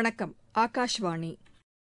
வணக்கம் ஆகாஷ்வாணி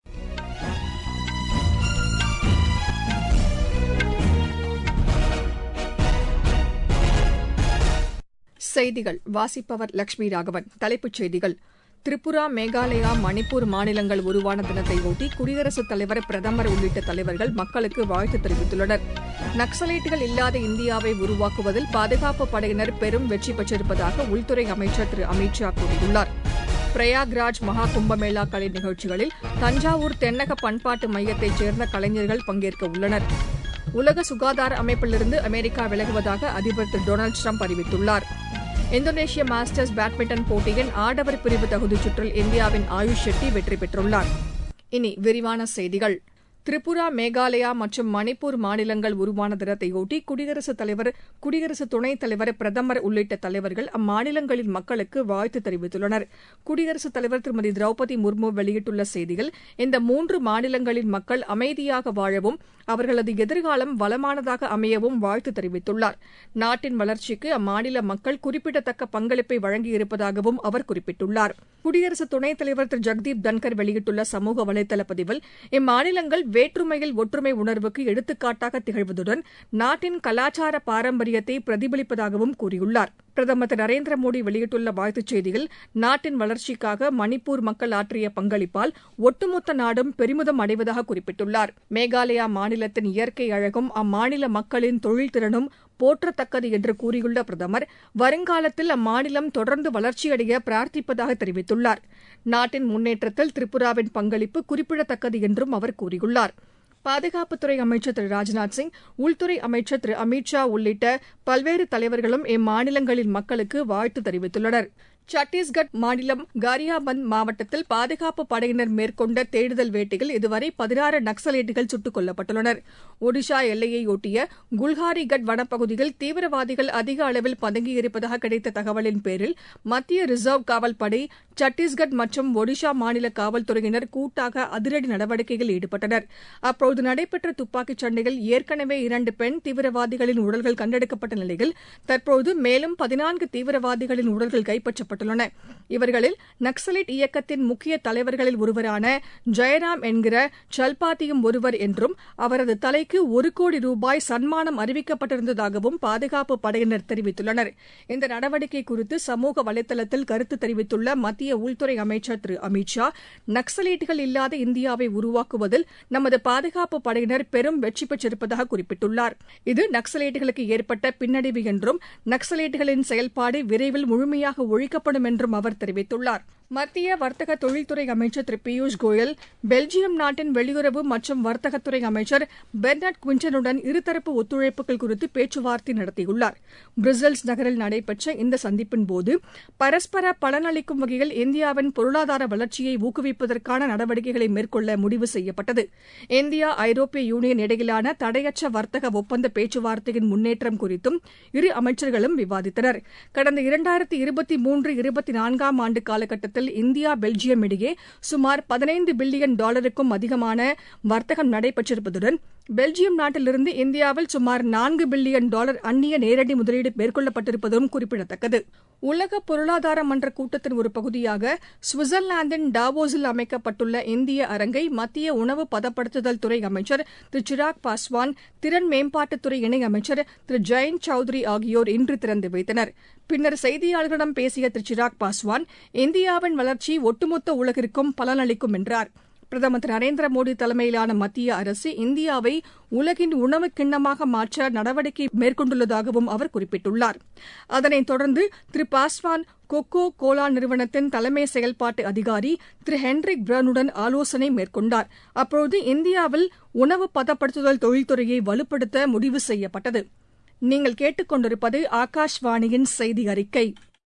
செய்திகள் வாசிப்பவர் லட்சுமி ராகவன் தலைப்புச் செய்திகள் திரிபுரா மேகாலயா மணிப்பூர் மாநிலங்கள் உருவான தினத்தையொட்டி குடியரசுத் தலைவர் பிரதமர் உள்ளிட்ட தலைவர்கள் மக்களுக்கு வாழ்த்து தெரிவித்துள்ளனர் நக்சலைட்டுகள் இல்லாத இந்தியாவை உருவாக்குவதில் பாதுகாப்பு படையினர் பெரும் வெற்றி பெற்றிருப்பதாக உள்துறை அமைச்சர் திரு அமித் ஷா கூறியுள்ளார் பிரயாக்ராஜ் மகா கும்பமேளா கலை நிகழ்ச்சிகளில் தஞ்சாவூர் தென்னக பண்பாட்டு மையத்தைச் சேர்ந்த கலைஞர்கள் பங்கேற்க உள்ளனர் உலக சுகாதார அமைப்பிலிருந்து அமெரிக்கா விலகுவதாக அதிபர் திரு டொனால்டு ட்ரம்ப் அறிவித்துள்ளார் இந்தோனேஷிய மாஸ்டர்ஸ் பேட்மிண்டன் போட்டியின் ஆடவர் பிரிவு தகுதிச் சுற்றில் இந்தியாவின் ஆயுஷ் ஷெட்டி வெற்றி பெற்றுள்ளார் இனி விரிவான செய்திகள் திரிபுரா மேகாலயா மற்றும் மணிப்பூர் மாநிலங்கள் உருவான தினத்தையொட்டி குடியரசுத் தலைவர் குடியரசு துணைத் தலைவர் பிரதமர் உள்ளிட்ட தலைவர்கள் அம்மாநிலங்களின் மக்களுக்கு வாழ்த்து தெரிவித்துள்ளனர் குடியரசுத் தலைவர் திருமதி திரௌபதி முர்மு வெளியிட்டுள்ள செய்தியில் இந்த மூன்று மாநிலங்களின் மக்கள் அமைதியாக வாழவும் அவர்களது எதிர்காலம் வளமானதாக அமையவும் வாழ்த்து தெரிவித்துள்ளார் நாட்டின் வளர்ச்சிக்கு அம்மாநில மக்கள் குறிப்பிடத்தக்க பங்களிப்பை வழங்கியிருப்பதாகவும் அவர் குறிப்பிட்டுள்ளார் குடியரசு துணைத் தலைவர் திரு ஜெக்தீப் தன்கர் வெளியிட்டுள்ள சமூக வலைதள பதிவில் இம்மாநிலங்கள் வேற்றுமையில் ஒற்றுமை உணர்வுக்கு எடுத்துக்காட்டாக திகழ்வதுடன் நாட்டின் கலாச்சார பாரம்பரியத்தை பிரதிபலிப்பதாகவும் கூறியுள்ளார் பிரதமர் திரு நரேந்திர மோடி வெளியிட்டுள்ள வாழ்த்துச் செய்தியில் நாட்டின் வளர்ச்சிக்காக மணிப்பூர் மக்கள் ஆற்றிய பங்களிப்பால் ஒட்டுமொத்த நாடும் பெருமிதம் அடைவதாக குறிப்பிட்டுள்ளார் மேகாலயா மாநிலத்தின் இயற்கை அழகும் அம்மாநில மக்களின் தொழில்திறனும் போற்றத்தக்கது என்று கூறியுள்ள பிரதமர் வருங்காலத்தில் அம்மாநிலம் தொடர்ந்து வளர்ச்சியடைய பிரார்த்திப்பதாக தெரிவித்துள்ளார் நாட்டின் முன்னேற்றத்தில் திரிபுராவின் பங்களிப்பு குறிப்பிடத்தக்கது என்றும் அவர் கூறியுள்ளார் பாதுகாப்புத்துறை அமைச்சர் திரு ராஜ்நாத் சிங் உள்துறை அமைச்சர் திரு அமித் ஷா உள்ளிட்ட பல்வேறு தலைவர்களும் இம்மாநிலங்களின் மக்களுக்கு வாழ்த்து தெரிவித்துள்ளனர் சத்தீஸ்கட் மாநிலம் காரியாபந்த் மாவட்டத்தில் பாதுகாப்பு படையினர் மேற்கொண்ட தேடுதல் வேட்டையில் இதுவரை பதினாறு நக்சலைட்டுகள் சுட்டுக் கொல்லப்பட்டுள்ளனர் ஒடிஷா எல்லையையொட்டிய குல்ஹாரிகட் வனப்பகுதியில் தீவிரவாதிகள் அதிக அளவில் பதுங்கியிருப்பதாக கிடைத்த தகவலின் பேரில் மத்திய ரிசர்வ் காவல் படை சத்தீஸ்கட் மற்றும் ஒடிஷா மாநில காவல்துறையினர் கூட்டாக அதிரடி நடவடிக்கையில் ஈடுபட்டனர் அப்போது நடைபெற்ற துப்பாக்கிச் சண்டையில் ஏற்கனவே இரண்டு பெண் தீவிரவாதிகளின் உடல்கள் கண்டெடுக்கப்பட்ட நிலையில் தற்போது மேலும் பதினான்கு தீவிரவாதிகளின் உடல்கள் கைப்பற்றப்பட்டுள்ளன இவர்களில் நக்சலைட் இயக்கத்தின் முக்கிய தலைவர்களில் ஒருவரான ஜெயராம் என்கிற சல்பாத்தியும் ஒருவர் என்றும் அவரது தலைக்கு ஒரு கோடி ரூபாய் சன்மானம் அறிவிக்கப்பட்டிருந்ததாகவும் பாதுகாப்பு படையினர் தெரிவித்துள்ளனர் இந்த நடவடிக்கை குறித்து சமூக வலைதளத்தில் கருத்து தெரிவித்துள்ள மத்திய உள்துறை அமைச்சர் திரு அமித் ஷா நக்சலைட்டுகள் இல்லாத இந்தியாவை உருவாக்குவதில் நமது பாதுகாப்பு படையினர் பெரும் வெற்றி பெற்றிருப்பதாக குறிப்பிட்டுள்ளார் இது நக்சலைட்டுகளுக்கு ஏற்பட்ட பின்னடைவு என்றும் நக்சலைட்டுகளின் செயல்பாடு விரைவில் முழுமையாக ஒழிக்கப்படும் என்றும் அவர் தெரிவித்துள்ளார் மத்திய வர்த்தக தொழில்துறை அமைச்சர் திரு பியூஷ் கோயல் பெல்ஜியம் நாட்டின் வெளியுறவு மற்றும் வர்த்தகத்துறை அமைச்சர் பெர்னட் குவிண்டனுடன் இருதரப்பு ஒத்துழைப்புகள் குறித்து பேச்சுவார்த்தை நடத்தியுள்ளார் பிரசல்ஸ் நகரில் நடைபெற்ற இந்த சந்திப்பின்போது பரஸ்பர பலனளிக்கும் வகையில் இந்தியாவின் பொருளாதார வளர்ச்சியை ஊக்குவிப்பதற்கான நடவடிக்கைகளை மேற்கொள்ள முடிவு செய்யப்பட்டது இந்தியா ஐரோப்பிய யூனியன் இடையிலான தடையற்ற வர்த்தக ஒப்பந்த பேச்சுவார்த்தையின் முன்னேற்றம் குறித்தும் இரு அமைச்சர்களும் விவாதித்தனர் கடந்த இரண்டாயிரத்தி இருபத்தி மூன்று இருபத்தி நான்காம் ஆண்டு காலகட்டத்தில் இந்தியா பெல்ஜியம் இடையே சுமார் பதினைந்து பில்லியன் டாலருக்கும் அதிகமான வர்த்தகம் நடைபெற்றிருப்பதுடன் பெல்ஜியம் நாட்டிலிருந்து இந்தியாவில் சுமார் நான்கு பில்லியன் டாலர் அந்நிய நேரடி முதலீடு மேற்கொள்ளப்பட்டிருப்பதும் குறிப்பிடத்தக்கது உலக பொருளாதார மன்ற கூட்டத்தின் ஒரு பகுதியாக சுவிட்சர்லாந்தின் டாவோஸில் அமைக்கப்பட்டுள்ள இந்திய அரங்கை மத்திய உணவு பதப்படுத்துதல் துறை அமைச்சர் திரு சிராக் பாஸ்வான் திறன் மேம்பாட்டுத்துறை இணையமைச்சர் திரு ஜெயந்த் சௌத்ரி ஆகியோர் இன்று திறந்து வைத்தனர் பின்னர் செய்தியாளர்களிடம் பேசிய திரு சிராக் பாஸ்வான் இந்தியாவின் வளர்ச்சி ஒட்டுமொத்த உலகிற்கும் பலனளிக்கும் என்றார் பிரதமர் திரு நரேந்திர மோடி தலைமையிலான மத்திய அரசு இந்தியாவை உலகின் உணவு கிண்ணமாக மாற்ற நடவடிக்கை மேற்கொண்டுள்ளதாகவும் அவர் குறிப்பிட்டுள்ளார் அதனைத் தொடர்ந்து திரு பாஸ்வான் கொக்கோ கோலா நிறுவனத்தின் தலைமை செயல்பாட்டு அதிகாரி திரு ஹென்ரிக் பிரவுனுடன் ஆலோசனை மேற்கொண்டார் அப்போது இந்தியாவில் உணவு பதப்படுத்துதல் தொழில்துறையை வலுப்படுத்த முடிவு செய்யப்பட்டது நீங்கள் கேட்டுக்கொண்டிருப்பது ஆகாஷ்வாணியின் செய்தி அறிக்கை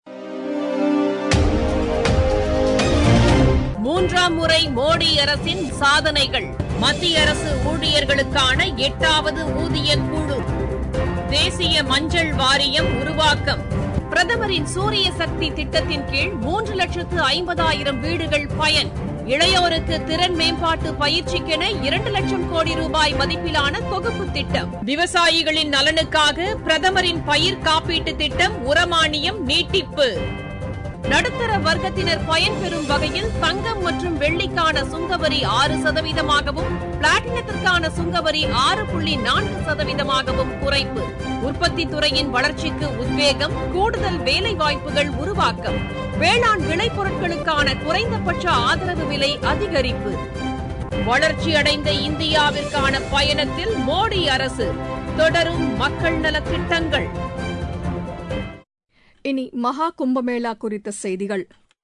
மூன்றாம் முறை மோடி அரசின் சாதனைகள் மத்திய அரசு ஊழியர்களுக்கான எட்டாவது ஊதிய குழு தேசிய மஞ்சள் வாரியம் உருவாக்கம் பிரதமரின் சூரிய சக்தி திட்டத்தின் கீழ் மூன்று லட்சத்து ஐம்பதாயிரம் வீடுகள் பயன் இளையோருக்கு திறன் மேம்பாட்டு பயிற்சிக்கென இரண்டு லட்சம் கோடி ரூபாய் மதிப்பிலான தொகுப்பு திட்டம் விவசாயிகளின் நலனுக்காக பிரதமரின் பயிர் காப்பீட்டு திட்டம் உரமானியம் நீட்டிப்பு நடுத்தர வர்க்கத்தினர் பயன்பெறும் வகையில் தங்கம் மற்றும் வெள்ளிக்கான சுங்கவரி ஆறு சதவீதமாகவும் பிளாட்டினத்திற்கான சுங்கவரி ஆறு புள்ளி நான்கு சதவீதமாகவும் குறைப்பு உற்பத்தி துறையின் வளர்ச்சிக்கு உத்வேகம் கூடுதல் வேலை வாய்ப்புகள் உருவாக்கம் வேளாண் விளைபொருட்களுக்கான குறைந்தபட்ச ஆதரவு விலை அதிகரிப்பு வளர்ச்சியடைந்த இந்தியாவிற்கான பயணத்தில் மோடி அரசு தொடரும் மக்கள் நலத் திட்டங்கள் இனி மகா கும்பமேளா குறித்த செய்திகள்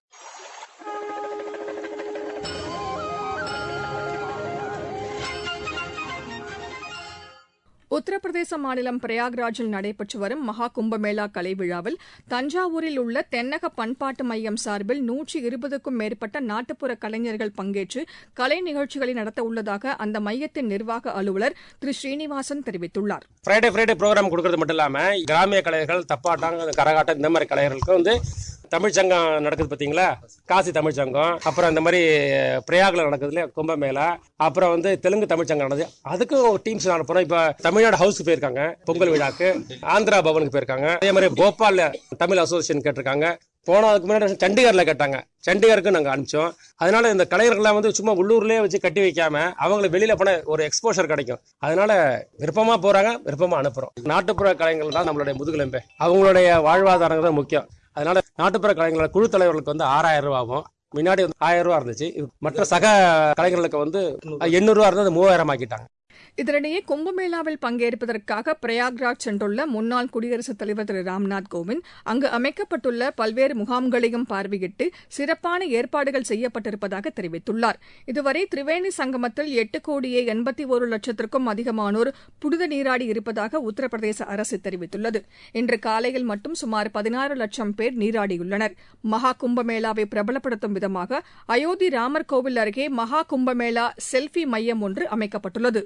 உத்தரப்பிரதேச மாநிலம் பிரயாக்ராஜில் நடைபெற்று வரும் மகா கும்பமேளா கலை விழாவில் தஞ்சாவூரில் உள்ள தென்னக பண்பாட்டு மையம் சார்பில் நூற்றி இருபதுக்கும் மேற்பட்ட நாட்டுப்புற கலைஞர்கள் பங்கேற்று கலை நிகழ்ச்சிகளை நடத்த உள்ளதாக அந்த மையத்தின் நிர்வாக அலுவலர் திரு ஸ்ரீனிவாசன் தெரிவித்துள்ளார் ஃப்ரைடே ஃப்ரைடே ப்ரோக்ராம் கொடுக்கறது மட்டும் இல்லாமல் கிராமிய கலைஞர்கள் தப்பாட்டம் கரகாட்டம் இந்த மாதிரி கலைஞர்களுக்கு வந்து தமிழ்ச்சங்கம் நடக்குது பார்த்தீங்களா காசி தமிழ்ச்சங்கம் அப்புறம் இந்த மாதிரி பிரயாகில் நடக்குது இல்லையா கும்பமேளா அப்புறம் வந்து தெலுங்கு தமிழ்ச்சங்கம் நடக்குது அதுக்கும் டீம்ஸ் அனுப்புறோம் இப்போ தமிழ்நாடு ஹவுஸ்க்கு போயிருக்காங்க பொங்கல் விழாக்கு ஆந்திரா பவனுக்கு போயிருக்காங்க அதே மாதிரி போபால் தமிழ் அசோசியேஷன் கேட்டிருக்காங்க போனதுக்கு முன்னாடி சண்டிகர்ல கேட்டாங்க சண்டிகருக்கு நாங்கள் அனுப்பிச்சோம் அதனால இந்த கலைஞர்கள்லாம் வந்து சும்மா உள்ளூர்லேயே வச்சு கட்டி வைக்காம அவங்களை வெளியில போன ஒரு எக்ஸ்போஷர் கிடைக்கும் அதனால விருப்பமா போறாங்க விருப்பமா அனுப்புறோம் நாட்டுப்புற கலைஞர்கள் தான் நம்மளுடைய முதுகெலும்பு அவங்களுடைய வாழ்வாதாரம் தான் முக்கியம் அதனால நாட்டுப்புற கலைஞர்களோட குழு தலைவர்களுக்கு வந்து ஆறாயிரம் ரூபாவும் முன்னாடி வந்து ஆயிரம் ரூபா இருந்துச்சு இது மற்ற சக கலைஞர்களுக்கு வந்து எண்ணூறு ரூபா இருந்தது மூவாயிரம் ஆக்கிட்டாங்க இதனிடையே கும்பமேளாவில் பங்கேற்பதற்காக பிரயாக்ராஜ் சென்றுள்ள முன்னாள் குடியரசுத் தலைவர் திரு ராம்நாத் கோவிந்த் அங்கு அமைக்கப்பட்டுள்ள பல்வேறு முகாம்களையும் பார்வையிட்டு சிறப்பான ஏற்பாடுகள் செய்யப்பட்டிருப்பதாக தெரிவித்துள்ளார் இதுவரை திரிவேணி சங்கமத்தில் எட்டு கோடியே எண்பத்தி ஒரு லட்சத்திற்கும் அதிகமானோர் புனித நீராடி இருப்பதாக உத்தரப்பிரதேச அரசு தெரிவித்துள்ளது இன்று காலையில் மட்டும் சுமார் பதினாறு லட்சம் பேர் நீராடியுள்ளனர் மகா கும்பமேளாவை பிரபலப்படுத்தும் விதமாக அயோத்தி ராமர் கோவில் அருகே மகா கும்பமேளா செல்ஃபி மையம் ஒன்று அமைக்கப்பட்டுள்ளது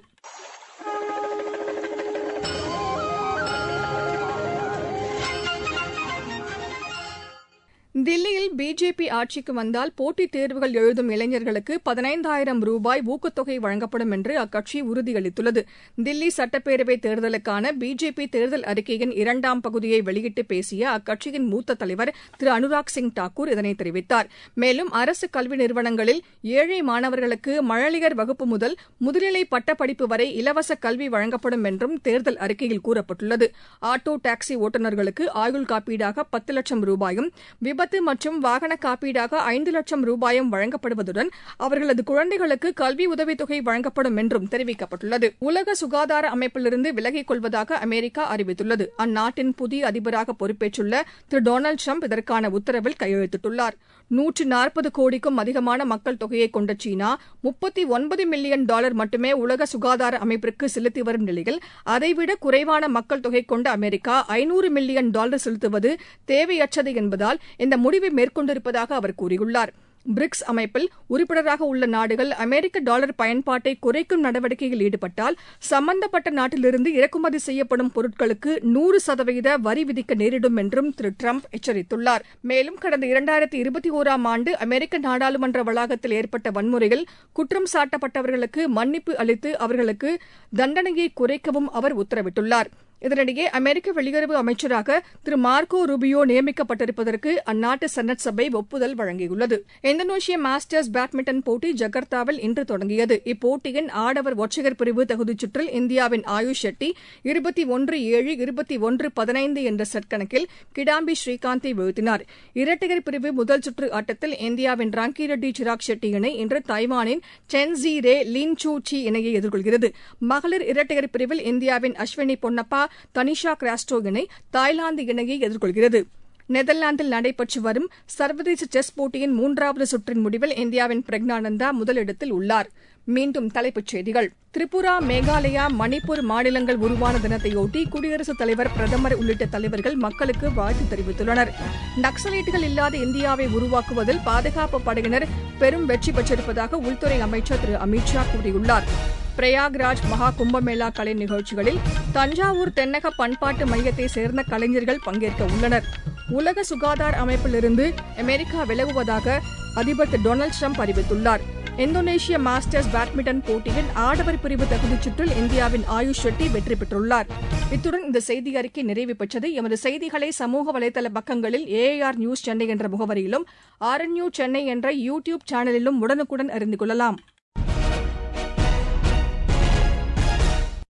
தில்லியில் பிஜேபி ஆட்சிக்கு வந்தால் போட்டித் தேர்வுகள் எழுதும் இளைஞர்களுக்கு பதினைந்தாயிரம் ரூபாய் ஊக்கத்தொகை வழங்கப்படும் என்று அக்கட்சி உறுதியளித்துள்ளது தில்லி சட்டப்பேரவை தேர்தலுக்கான பிஜேபி தேர்தல் அறிக்கையின் இரண்டாம் பகுதியை வெளியிட்டு பேசிய அக்கட்சியின் மூத்த தலைவர் திரு அனுராக் சிங் தாக்கூர் இதனை தெரிவித்தார் மேலும் அரசு கல்வி நிறுவனங்களில் ஏழை மாணவர்களுக்கு மழலையர் வகுப்பு முதல் முதுநிலை பட்டப்படிப்பு வரை இலவச கல்வி வழங்கப்படும் என்றும் தேர்தல் அறிக்கையில் கூறப்பட்டுள்ளது ஆட்டோ டாக்ஸி ஓட்டுநர்களுக்கு ஆயுள் காப்பீடாக பத்து லட்சம் ரூபாயும் விபத்து மற்றும் வாகன காப்பீடாக ஐந்து லட்சம் ரூபாயும் வழங்கப்படுவதுடன் அவர்களது குழந்தைகளுக்கு கல்வி உதவித்தொகை வழங்கப்படும் என்றும் தெரிவிக்கப்பட்டுள்ளது உலக சுகாதார அமைப்பிலிருந்து விலகிக் கொள்வதாக அமெரிக்கா அறிவித்துள்ளது அந்நாட்டின் புதிய அதிபராக பொறுப்பேற்றுள்ள திரு டொனால்டு ட்ரம்ப் இதற்கான உத்தரவில் கையெழுத்திட்டுள்ளார் நூற்று நாற்பது கோடிக்கும் அதிகமான மக்கள் தொகையை கொண்ட சீனா முப்பத்தி ஒன்பது மில்லியன் டாலர் மட்டுமே உலக சுகாதார அமைப்பிற்கு செலுத்தி வரும் நிலையில் அதைவிட குறைவான மக்கள் தொகை கொண்ட அமெரிக்கா ஐநூறு மில்லியன் டாலர் செலுத்துவது தேவையற்றது என்பதால் இந்த முடிவை மேற்கொண்டிருப்பதாக அவர் கூறியுள்ளார் பிரிக்ஸ் அமைப்பில் உறுப்பினராக உள்ள நாடுகள் அமெரிக்க டாலர் பயன்பாட்டை குறைக்கும் நடவடிக்கையில் ஈடுபட்டால் சம்பந்தப்பட்ட நாட்டிலிருந்து இறக்குமதி செய்யப்படும் பொருட்களுக்கு நூறு சதவீத வரி விதிக்க நேரிடும் என்றும் திரு டிரம்ப் எச்சரித்துள்ளார் மேலும் கடந்த இரண்டாயிரத்தி இருபத்தி ஒராம் ஆண்டு அமெரிக்க நாடாளுமன்ற வளாகத்தில் ஏற்பட்ட வன்முறையில் குற்றம் சாட்டப்பட்டவர்களுக்கு மன்னிப்பு அளித்து அவர்களுக்கு தண்டனையை குறைக்கவும் அவர் உத்தரவிட்டுள்ளார் இதனிடையே அமெரிக்க வெளியுறவு அமைச்சராக திரு மார்க்கோ ரூபியோ நியமிக்கப்பட்டிருப்பதற்கு அந்நாட்டு செனட் சபை ஒப்புதல் வழங்கியுள்ளது இந்தோனேஷிய மாஸ்டர்ஸ் பேட்மிண்டன் போட்டி ஜகார்த்தாவில் இன்று தொடங்கியது இப்போட்டியின் ஆடவர் ஒற்றையர் பிரிவு தகுதிச் சுற்றில் இந்தியாவின் ஆயுஷ் ஷெட்டி இருபத்தி ஒன்று ஏழு இருபத்தி ஒன்று பதினைந்து என்ற செட் கணக்கில் கிடாம்பி ஸ்ரீகாந்தை வீழ்த்தினார் இரட்டையர் பிரிவு முதல் சுற்று ஆட்டத்தில் இந்தியாவின் ராங்கி ரெட்டி சிராக் ஷெட்டி இணை இன்று தைவானின் சென் ஜி ரே லின் சூ சி இணையை எதிர்கொள்கிறது மகளிர் இரட்டையர் பிரிவில் இந்தியாவின் அஸ்வினி பொன்னப்பா தனிஷா கிராஸ்டோ இணை தாய்லாந்து இணையை எதிர்கொள்கிறது நெதர்லாந்தில் நடைபெற்று வரும் சர்வதேச செஸ் போட்டியின் மூன்றாவது சுற்றின் முடிவில் இந்தியாவின் பிரக்னானந்தா முதலிடத்தில் உள்ளார் மீண்டும் தலைப்புச் செய்திகள் திரிபுரா மேகாலயா மணிப்பூர் மாநிலங்கள் உருவான தினத்தையொட்டி குடியரசுத் தலைவர் பிரதமர் உள்ளிட்ட தலைவர்கள் மக்களுக்கு வாழ்த்து தெரிவித்துள்ளனர் நக்சலைட்டுகள் இல்லாத இந்தியாவை உருவாக்குவதில் பாதுகாப்பு படையினர் பெரும் வெற்றி பெற்றிருப்பதாக உள்துறை அமைச்சர் திரு அமித் ஷா கூறியுள்ளார் பிரயாக்ராஜ் மகா கும்பமேளா கலை நிகழ்ச்சிகளில் தஞ்சாவூர் தென்னக பண்பாட்டு மையத்தை சேர்ந்த கலைஞர்கள் பங்கேற்க உள்ளனர் உலக சுகாதார அமைப்பிலிருந்து அமெரிக்கா விலகுவதாக அதிபர் திரு டொனால்டு ட்ரம்ப் அறிவித்துள்ளார் இந்தோனேஷிய மாஸ்டர்ஸ் பேட்மிண்டன் போட்டியின் ஆடவர் பிரிவு தகுதிச் சுற்றில் இந்தியாவின் ஆயுஷ் ஷெட்டி வெற்றி பெற்றுள்ளார் இத்துடன் இந்த செய்தி அறிக்கை நிறைவு பெற்றது எமது செய்திகளை சமூக வலைதள பக்கங்களில் ஏஆர் நியூஸ் சென்னை என்ற முகவரியிலும் ஆர்என்யூ சென்னை என்ற யூ டியூப் சேனலிலும் உடனுக்குடன் அறிந்து கொள்ளலாம்